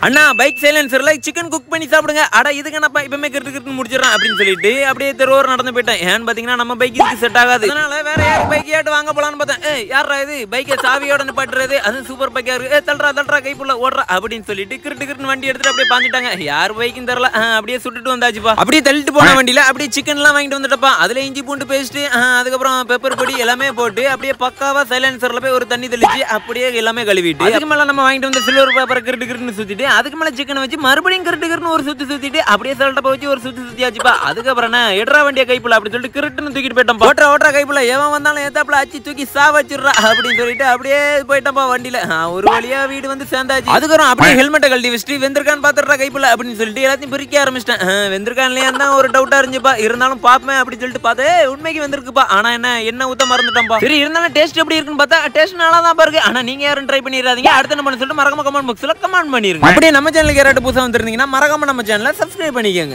அண்ணா bike சைலன்சர்ல chicken cook பண்ணி சாப்பிடுங்க அட இதுக்கு நான் இப்பவுமே கிட்டு கிட்டு முடிச்சிடறேன் அப்படின்னு சொல்லிட்டு அப்படியே தெருவோரம் நடந்து போயிட்டேன் ஏன்னு பாத்தீங்கன்னா நம்ம பைக் இதுக்கு செட் ஆகாது அதனால வேற யார் பைக் ஏட்டு வாங்க போலான்னு பார்த்தேன் ஏய் யாரா இது பைக்கை சாவியோட நிப்பாட்டுறது அது சூப்பர் பைக்கா இருக்கு ஏ தள்ளுறா தள்ளுறா கைப்புள்ள ஓடுறா அப்படின்னு சொல்லிட்டு கிருட்டு கிருட்டு வண்டி எடுத்துட்டு அப்படியே பாஞ்சிட்டாங்க யார் பைக்கும் தெரியல ஆ, அப்படியே சுட்டுட்டு வந்தாச்சுப்பா அப்படியே தள்ளிட்டு போன வண்டியில அப்படியே சிக்கன் எல்லாம் வாங்கிட்டு வந்துட்டப்பா அதுல இஞ்சி பூண்டு பேஸ்ட் அதுக்கப்புறம் பெப்பர் பொடி எல்லாமே போட்டு அப்படியே பக்காவா சைலன்சர்ல போய் ஒரு தண்ணி தெளிச்சு அப்படியே எல்லாமே கழுவிட்டு அதுக்கு மேல நம்ம வாங்கிட்டு வந்த சில்வர் பேப்பர் கிருட்டு கிருட்டுன்னு சுத்திட்டு அதுக்கு மேல சிக்கன் வச்சு மறுபடியும் கிருட்டு கிருட்டுன்னு ஒரு சுத்தி சுத்திட்டு அப்படியே சல்ட்டப்ப வச்சு ஒரு சுத்தி சுத்தியாச்சுப்பா அதுக்கப்புறம் என்ன எட்ரா வண்டிய கைப்புல அப்படி சொல்லிட்டு கிருட்டுன்னு தூக்கிட்டு போயிட்டோம் ஓட்டுற ஓட்டுற கைப்புல எவன் வந்தாலும் ஏத்தாப்புல அச்சு தூக்கி சா வச்சிடுறா அப்படின்னு சொல்லிட்டு அப்படியே போயிட்டோம்ப்பா வண்டியில ஆ, ஒரு வழியா வீடு வந்து சேர்ந்தாச்சு அதுக்கப்புறம் அப்படியே ஹெல்மெட்டை கழட்டி வச்சுட்டு வெந்திருக்கான்னு பாத்துடுறா கைப்புல அப்படின்னு சொல்லிட்டு எல்லாத்தையும் பிரிக்க ஆரம்பிச்சிட்டேன் ஆ, வெந்திருக்கான் இல்லையா தான் ஒரு டவுட்டா இருந்துச்சுப்பா இருந்தாலும் பாப்பேன் அப்படின்னு சொல்லிட்டு பார்த்தே உண்மைக்கு வந்திருக்குப்பா ஆனா என்ன என்ன ஊத்த மறந்துட்டோம்ப்பா சரி இருந்தாலும் டேஸ்ட் எப்படி இருக்குன்னு பார்த்தா டேஸ்ட் நல்லா தான் பாருங்க ஆனா நீங்க யாரும் ட்ரை பண்ணிடாதீங்க அடுத்த நம்ம சொல்லிட்டு மறக்காம கமெண்ட் பாக்ஸ்ல கமெண்ட் பண்ணிருங்க அப்படியே நம்ம சேனலுக்கு யாராவது புதுசா வந்திருந்தீங்கன்னா மறக்காம நம்ம சேனலை சப்ஸ்கிரைப் பண்ணிக்கோங்க